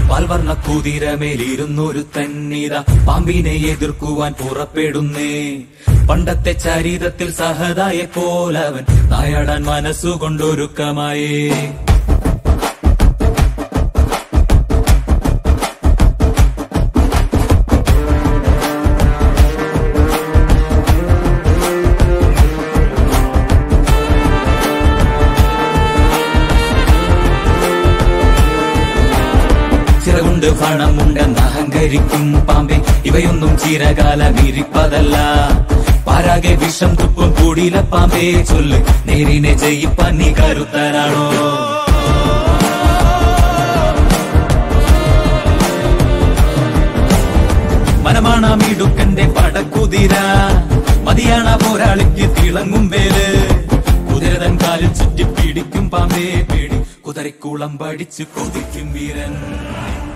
പാൽവർണ്ണ കുതിരമേലിരുന്നൊരു തന്നിത പാമ്പിനെ എതിർക്കുവാൻ പുറപ്പെടുന്നേ പണ്ടത്തെ ചരിതത്തിൽ സഹതായെ പോലവൻ നായാടാൻ മനസ്സുകൊണ്ടൊരുക്കമായേ ചിറകുണ്ട് പണമുണ്ടെന്ന് അഹങ്കരിക്കും പാമ്പെ ഇവയൊന്നും ചിരകാലം ഇരിപ്പതല്ല പാരാകെ വിഷം തുപ്പും കൂടിയില പാമ്പേ ചൊല്ല് നേരിനെ ജയിപ്പാൻ നീ കരുത്തനാണോ മനമാണ മിടുക്കന്റെ പടക്കുതിര മതിയാണ പോരാളിക്ക് തിളങ്ങും വേല് കുതിരതൻ കാലിൽ ചുറ്റി പിടിക്കും പാമ്പേ പേടി കുതിരക്കുളം പഠിച്ച് കൊതിക്കും വീരൻ